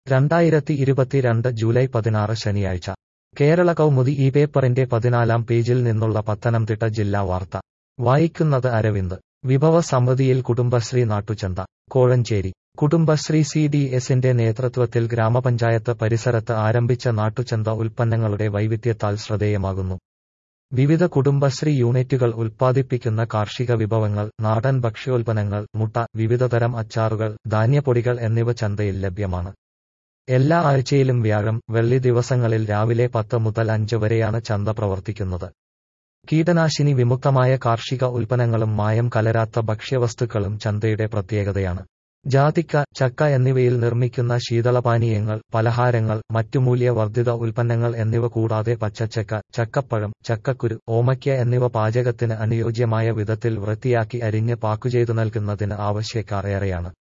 രണ്ടായിരത്തി ഇരുപത്തിരണ്ട് ജൂലൈ പതിനാറ് ശനിയാഴ്ച കേരള കൗമുദി ഈ പേപ്പറിന്റെ പതിനാലാം പേജിൽ നിന്നുള്ള പത്തനംതിട്ട ജില്ലാ വാർത്ത വായിക്കുന്നത് അരവിന്ദ് വിഭവ സമിതിയിൽ കുടുംബശ്രീ നാട്ടുചന്ത കോഴഞ്ചേരി കുടുംബശ്രീ സി ഡി എസിന്റെ നേതൃത്വത്തിൽ ഗ്രാമപഞ്ചായത്ത് പരിസരത്ത് ആരംഭിച്ച നാട്ടുചന്ത ഉൽപ്പന്നങ്ങളുടെ വൈവിധ്യത്താൽ ശ്രദ്ധേയമാകുന്നു വിവിധ കുടുംബശ്രീ യൂണിറ്റുകൾ ഉൽപ്പാദിപ്പിക്കുന്ന കാർഷിക വിഭവങ്ങൾ നാടൻ ഭക്ഷ്യോൽപ്പന്നങ്ങൾ മുട്ട വിവിധതരം അച്ചാറുകൾ ധാന്യപ്പൊടികൾ എന്നിവ ചന്തയിൽ ലഭ്യമാണ് എല്ലാ ആഴ്ചയിലും വ്യാഴം വെള്ളി ദിവസങ്ങളിൽ രാവിലെ പത്ത് മുതൽ അഞ്ച് വരെയാണ് ചന്ത പ്രവർത്തിക്കുന്നത് കീടനാശിനി വിമുക്തമായ കാർഷിക ഉൽപ്പന്നങ്ങളും മായം കലരാത്ത ഭക്ഷ്യവസ്തുക്കളും ചന്തയുടെ പ്രത്യേകതയാണ് ജാതിക്ക ചക്ക എന്നിവയിൽ നിർമ്മിക്കുന്ന ശീതളപാനീയങ്ങൾ പലഹാരങ്ങൾ മറ്റു മൂല്യവർദ്ധിത ഉൽപ്പന്നങ്ങൾ എന്നിവ കൂടാതെ പച്ചച്ചക്ക ചക്കപ്പഴം ചക്കക്കുരു ഓമയ്ക്ക എന്നിവ പാചകത്തിന് അനുയോജ്യമായ വിധത്തിൽ വൃത്തിയാക്കി അരിഞ്ഞ് പാക്കുചെയ്തു നൽകുന്നതിന് ആവശ്യക്കാർ ഏറെയാണ്